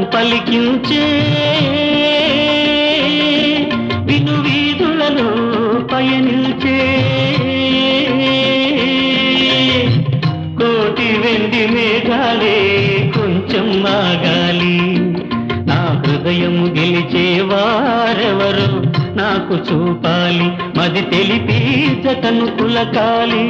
పలికించే విను వీధులలో పయనించే కోటి వెండి మేఘాలే కొంచెం ఆగాలి నా హృదయము గెలిచేవారెవరు నాకు చూపాలి మది తెలిపి జతను కులకాలి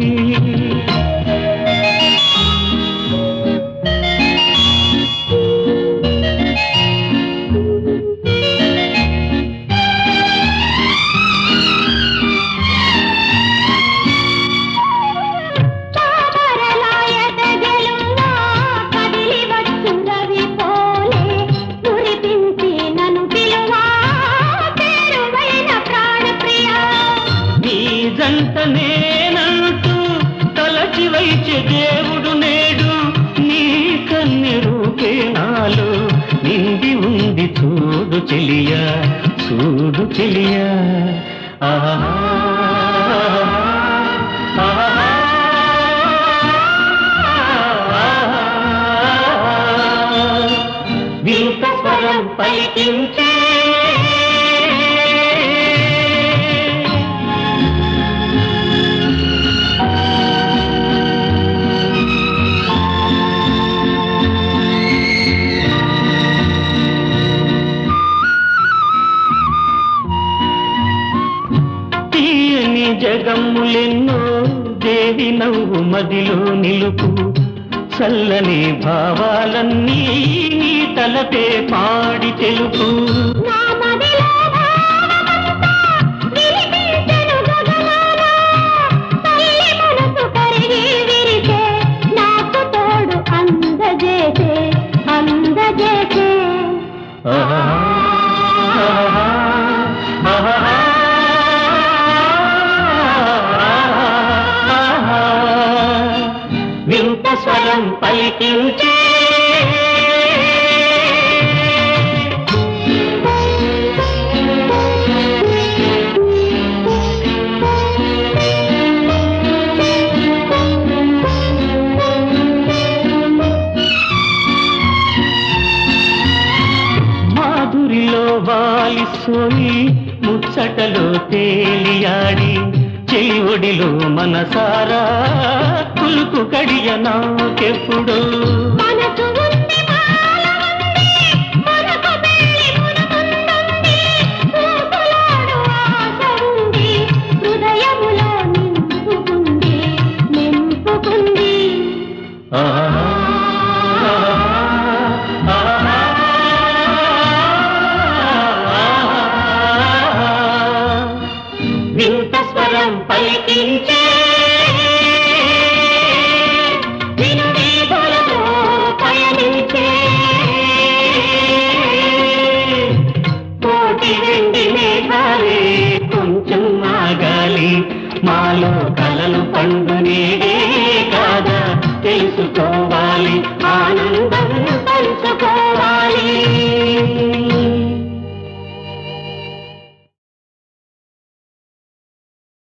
తామరలాయత గెలువా కదిలి వచ్చు రవి పోలే మురిపించి నన్ను పిలువా చేరువైన ప్రాణప్రియా నీ జంట నేనంటూ తలచి వైచే దేవుడు నేడు నీ కన్నె రూపే నాలో నిండి ఉంది చూడు చెలియా చూడు చెలియా ఆహా వింత స్వరం పలికించే తీయని జగములెన్నో దేవి నవ్వు మదిలో నిలుపు చల్లని భావాలన్నీ నీ తలపే పాడి తెలుపు నా మదిలో భావమంతా వినిపించెను గగనాన. తల్లి మనసు కరిగి విరిసే, నాకు తోడు అందజేసే అందజేసే ఆహా, ఆహా, ఆహా, ఆహా. వింత స్వరం పలికించే మాధురిలో వాలిసోయి ముచ్చటలో తేలియాడి చెలి ఒడిలో మనసారా కులుకు కడియ నాకెప్పుడు మనసు ఉంది మాల ఉంది మనకు పెళ్లి మునుముందుంది ఊపులాడు ఆశ ఉంది హృదయములో నింపుకుంది నింపుకుంది ఆహా, ఆహా, ఆహా. వింత స్వరం పలికించే విను వీధులలో పయనించే కోటి వెండి మేఘాలే కొంచెం ఆగాలి మాలో కలలు పండు నేడే కాదా తెలుసుకోవాలి